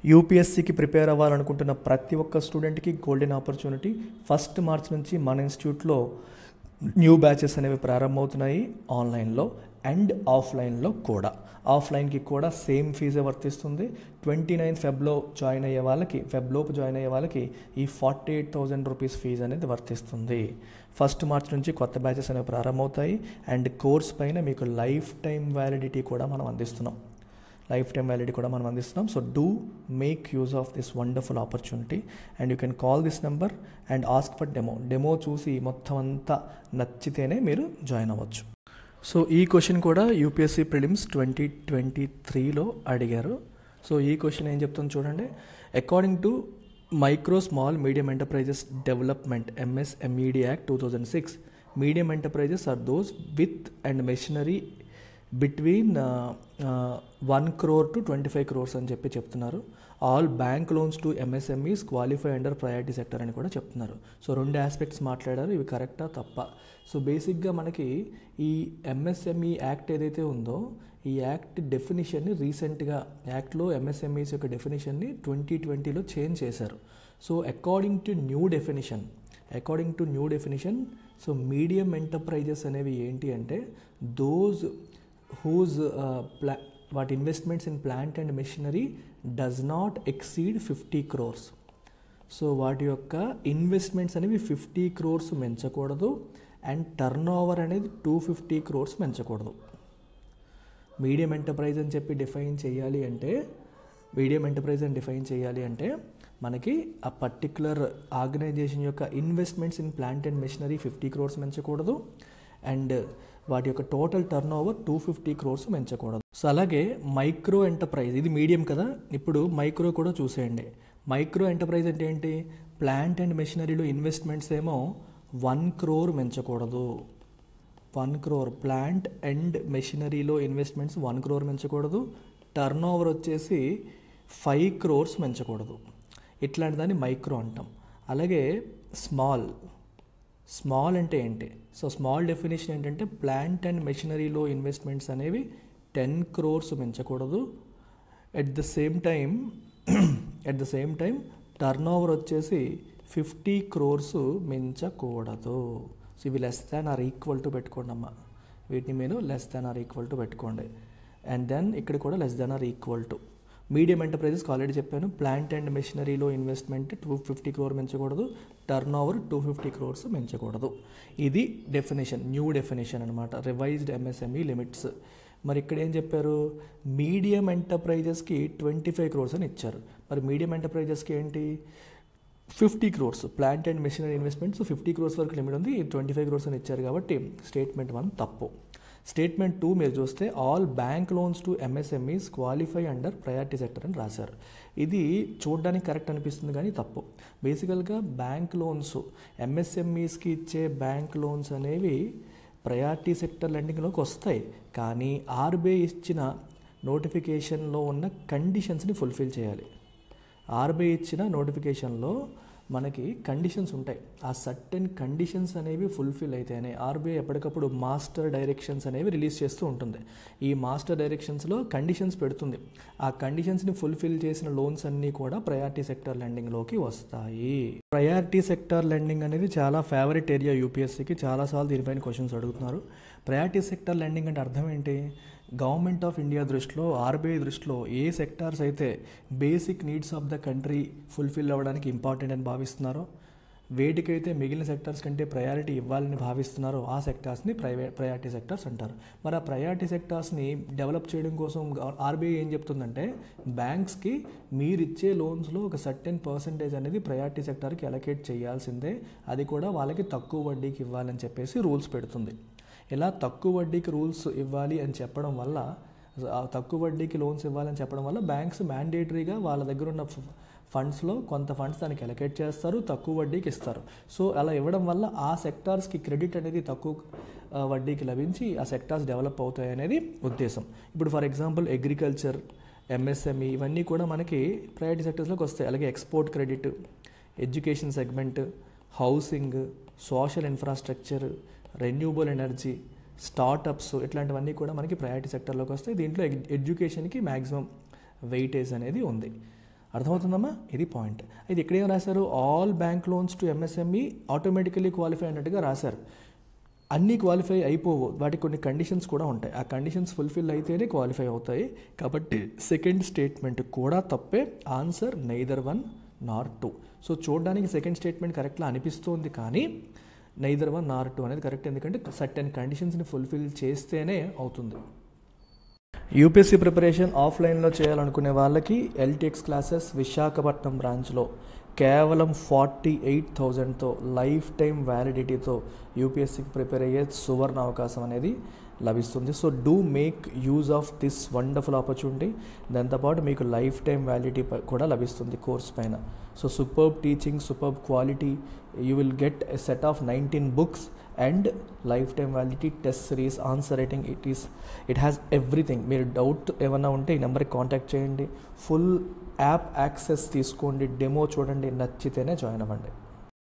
యూపీఎస్సీకి prepare అవ్వాలనుకుంటున్న ప్రతి ఒక్క స్టూడెంట్కి గోల్డెన్ ఆపర్చునిటీ ఫస్ట్ మార్చ్ నుంచి మన ఇన్స్టిట్యూట్లో న్యూ బ్యాచెస్ అనేవి ప్రారంభమవుతున్నాయి ఆన్లైన్లో అండ్ ఆఫ్లైన్లో కూడా ఆఫ్లైన్కి కూడా సేమ్ ఫీజే వర్తిస్తుంది ట్వంటీ నైన్ ఫెబ్లో జాయిన్ అయ్యే వాళ్ళకి ఫెబ్లోపు జాయిన్ అయ్యే వాళ్ళకి ఈ forty eight thousand rupees fee అనేది వర్తిస్తుంది ఫస్ట్ మార్చ్ నుంచి కొత్త బ్యాచెస్ అనేవి ప్రారంభమవుతాయి అండ్ కోర్స్ పైన మీకు లైఫ్ టైం వ్యాలిడిటీ కూడా మనం అందిస్తున్నాం లైఫ్ టైం వ్యాలిడిటీ కూడా మనం అందిస్తున్నాం so do make use of this wonderful opportunity and you can call this number and ask for demo demo చూసి మొత్తం అంతా నచ్చితేనే మీరు జాయిన్ అవ్వచ్చు సో ఈ క్వశ్చన్ కూడా యూపీఎస్సీ ప్రిలిమ్స్ ట్వంటీ ట్వంటీ త్రీలో అడిగారు సో ఈ క్వశ్చన్ ఏం చెప్తుంది చూడండి according to micro small medium enterprises development MSMED act two thousand six medium enterprises are those with and machinery between one crore to twenty five crores అని చెప్పి చెప్తున్నారు all bank loans to MSMEs qualify under priority sector అని కూడా చెప్తున్నారు so రెండు aspects మాట్లాడారు ఇవి కరెక్టా తప్ప సో బేసిక్గా మనకి ఈ ఎంఎస్ఎంఈ యాక్ట్ ఏదైతే ఉందో ఈ యాక్ట్ డెఫినిషన్ని రీసెంట్గా యాక్ట్లో ఎంఎస్ఎంఈస్ యొక్క డెఫినిషన్ని ట్వంటీ ట్వంటీలో చేంజ్ చేశారు so according to new definition according to new definition so medium enterprises అనేవి ఏంటి అంటే దోస్ హూజ్ ప్లా వాటి investments in plant and machinery does not exceed fifty crores so వాటి యొక్క ఇన్వెస్ట్మెంట్స్ అనేవి ఫిఫ్టీ క్రోర్స్ పెంచకూడదు అండ్ టర్న్ ఓవర్ అనేది టూ ఫిఫ్టీ క్రోర్స్ పెంచకూడదు మీడియం ఎంటర్ప్రైజ్ అని చెప్పి డిఫైన్ చేయాలి అంటే మీడియం ఎంటర్ప్రైజ్ అని డిఫైన్ చేయాలి అంటే మనకి ఆ పర్టిక్యులర్ ఆర్గనైజేషన్ యొక్క investments in plant and machinery fifty crores పెంచకూడదు అండ్ వాటి యొక్క total turn over two fifty crores పెంచకూడదు సో అలాగే మైక్రో ఎంటర్ప్రైజ్ ఇది మీడియం కదా ఇప్పుడు మైక్రో కూడా చూసేయండి మైక్రో ఎంటర్ప్రైజ్ అంటే ఏంటి ప్లాంట్ అండ్ మెషినరీలో ఇన్వెస్ట్మెంట్స్ ఏమో వన్ క్రోర్ పెంచకూడదు వన్ క్రోర్ ప్లాంట్ అండ్ మెషినరీలో ఇన్వెస్ట్మెంట్స్ వన్ క్రోర్ పెంచకూడదు టర్న్ ఓవర్ వచ్చేసి ఫైవ్ క్రోర్స్ పెంచకూడదు ఇట్లాంటి దాన్ని మైక్రో అంటాం అలాగే స్మాల్ స్మాల్ అంటే ఏంటి సో స్మాల్ డెఫినేషన్ ఏంటంటే ప్లాంట్ అండ్ మెషినరీలో ఇన్వెస్ట్మెంట్స్ అనేవి టెన్ క్రోర్స్ పెంచకూడదు at the same time at the same time turn over వచ్చేసి ఫిఫ్టీ క్రోర్స్ మించకూడదు సో ఇవి less than or equal to పెట్టుకోండి అమ్మ వీటిని మీరు less than or equal to పెట్టుకోండి అండ్ దెన్ ఇక్కడ కూడా less than or equal to medium ఎంటర్ప్రైజెస్కి ఆల్రెడీ చెప్పాను ప్లాంట్ అండ్ మెషినరీలో ఇన్వెస్ట్మెంట్ టూ ఫిఫ్టీ క్రోర్ పెంచకూడదు turn over two fifty crores పెంచకూడదు ఇది డెఫినేషన్ న్యూ డెఫినేషన్ అనమాట రివైజ్డ్ ఎంఎస్ఎంఈ లిమిట్స్ మరి ఇక్కడ ఏం చెప్పారు మీడియం ఎంటర్ప్రైజెస్కి ట్వంటీ ఫైవ్ క్రోర్స్ అని ఇచ్చారు మరి మీడియం ఎంటర్ప్రైజెస్కి ఏంటి fifty crores plant and machinery investments fifty crores వరకు లిమిట్ ఉంది ట్వంటీ ఫైవ్ క్రోర్స్ అని ఇచ్చారు కాబట్టి స్టేట్మెంట్ వన్ తప్పు స్టేట్మెంట్ టూ మీరు చూస్తే all bank loans to MSMEs qualify under priority sector అని రాశారు ఇది చూడడానికి కరెక్ట్ అనిపిస్తుంది కానీ తప్పు బేసికల్గా బ్యాంక్ లోన్స్ ఎంఎస్ఎంఈస్కి ఇచ్చే బ్యాంక్ లోన్స్ అనేవి ప్రయారిటీ సెక్టర్ లెండింగ్లోకి వస్తాయి కానీ ఆర్బీఐ ఇచ్చిన నోటిఫికేషన్లో ఉన్న కండిషన్స్ని ఫుల్ఫిల్ చేయాలి ఆర్బీఐ ఇచ్చిన నోటిఫికేషన్లో మనకి కండిషన్స్ ఉంటాయి ఆ సర్టెన్ కండిషన్స్ అనేవి ఫుల్ఫిల్ అయితేనే ఆర్బీఐ ఎప్పటికప్పుడు మాస్టర్ డైరెక్షన్స్ అనేవి రిలీజ్ చేస్తూ ఉంటుంది ఈ మాస్టర్ డైరెక్షన్స్లో కండిషన్స్ పెడుతుంది ఆ కండిషన్స్ని ఫుల్ఫిల్ చేసిన లోన్స్ అన్నీ కూడా ప్రయారిటీ సెక్టర్ లెండింగ్లోకి వస్తాయి ప్రయారిటీ సెక్టర్ లెండింగ్ అనేది చాలా ఫేవరెట్ ఏరియా యూపీఎస్సీకి చాలాసార్లు దీనిపైన క్వశ్చన్స్ అడుగుతున్నారు ప్రయారిటీ సెక్టర్ లెండింగ్ అంటే అర్థం ఏంటి గవర్నమెంట్ ఆఫ్ ఇండియా దృష్టిలో ఆర్బీఐ దృష్టిలో ఏ సెక్టార్స్ అయితే basic needs of the country fulfil అవ్వడానికి ఇంపార్టెంట్ అని భావిస్తున్నారో వేటికైతే మిగిలిన సెక్టార్స్ కంటే ప్రయారిటీ ఇవ్వాలని భావిస్తున్నారో ఆ సెక్టార్స్ని ప్రైవేట్ ప్రయారిటీ సెక్టార్స్ అంటారు మరి ఆ ప్రయారిటీ సెక్టార్స్ని డెవలప్ చేయడం కోసం ఆర్బీఐ ఏం చెప్తుందంటే బ్యాంక్స్కి మీరు ఇచ్చే లోన్స్లో ఒక సర్టెన్ పర్సంటేజ్ అనేది ప్రయారిటీ సెక్టార్కి అలొకేట్ చేయాల్సిందే అది కూడా వాళ్ళకి తక్కువ వడ్డీకి ఇవ్వాలని చెప్పేసి రూల్స్ పెడుతుంది ఇలా తక్కువ వడ్డీకి రూల్స్ ఇవ్వాలి అని చెప్పడం వల్ల తక్కువ వడ్డీకి లోన్స్ ఇవ్వాలని చెప్పడం వల్ల బ్యాంక్స్ మ్యాండేటరీగా వాళ్ళ దగ్గర ఉన్న ఫండ్స్లో కొంత ఫండ్స్ దానికి అలొకేట్ చేస్తారు తక్కువ వడ్డీకి ఇస్తారు సో అలా ఇవ్వడం వల్ల ఆ సెక్టార్స్కి క్రెడిట్ అనేది తక్కువ వడ్డీకి లభించి ఆ సెక్టార్స్ డెవలప్ అవుతాయి అనేది ఉద్దేశం ఇప్పుడు ఫర్ ఎగ్జాంపుల్ అగ్రికల్చర్ ఎంఎస్ఎంఈ ఇవన్నీ కూడా మనకి ప్రయారిటీ సెక్టర్స్లోకి వస్తాయి అలాగే export credit education segment housing social infrastructure renewable energy startups ఇట్లాంటివన్నీ కూడా మనకి ప్రయారిటీ సెక్టర్లోకి వస్తాయి దీంట్లో ఎడ్యుకేషన్కి మ్యాక్సిమం వెయిటేజ్ అనేది ఉంది అర్థమవుతుందమ్మా ఇది పాయింట్ ఇది ఇక్కడ ఏం రాశారు all bank loans to MSME automatically qualify అన్నట్టుగా రాశారు అన్నీ క్వాలిఫై అయిపోవు వాటికి కొన్ని కండిషన్స్ కూడా ఉంటాయి ఆ కండిషన్స్ ఫుల్ఫిల్ అయితేనే క్వాలిఫై అవుతాయి కాబట్టి సెకండ్ స్టేట్మెంట్ కూడా తప్పే answer neither one nor two so చూడడానికి సెకండ్ స్టేట్మెంట్ కరెక్ట్లా అనిపిస్తుంది కానీ నైదర్ వన్ నార్ టూ అనేది కరెక్ట్ ఎందుకంటే సర్టెన్ కండిషన్స్ని ఫుల్ఫిల్ చేస్తేనే అవుతుంది యూపీఎస్సీ ప్రిపరేషన్ ఆఫ్లైన్లో చేయాలనుకునే వాళ్ళకి ఎల్టీఎక్స్ క్లాసెస్ విశాఖపట్నం బ్రాంచ్లో కేవలం ఫార్టీ ఎయిట్ థౌజండ్తో లైఫ్ టైం వ్యాలిడిటీతో యూపీఎస్సీకి ప్రిపేర్ అయ్యే సువర్ణ అవకాశం అనేది లభిస్తుంది so do make use of this wonderful opportunity దాంతోపాటు మీకు లైఫ్ టైం వ్యాలిడిటీ కూడా లభిస్తుంది కోర్స్ పైన so superb teaching superb quality you will get a set of nineteen books and life time validity test series answer writing it is it has everything మీరు doubt ఏమన్నా ఉంటే ఈ నెంబర్కి contact చేయండి full app access తీసుకోండి demo చూడండి నచ్చితేనే join అవ్వండి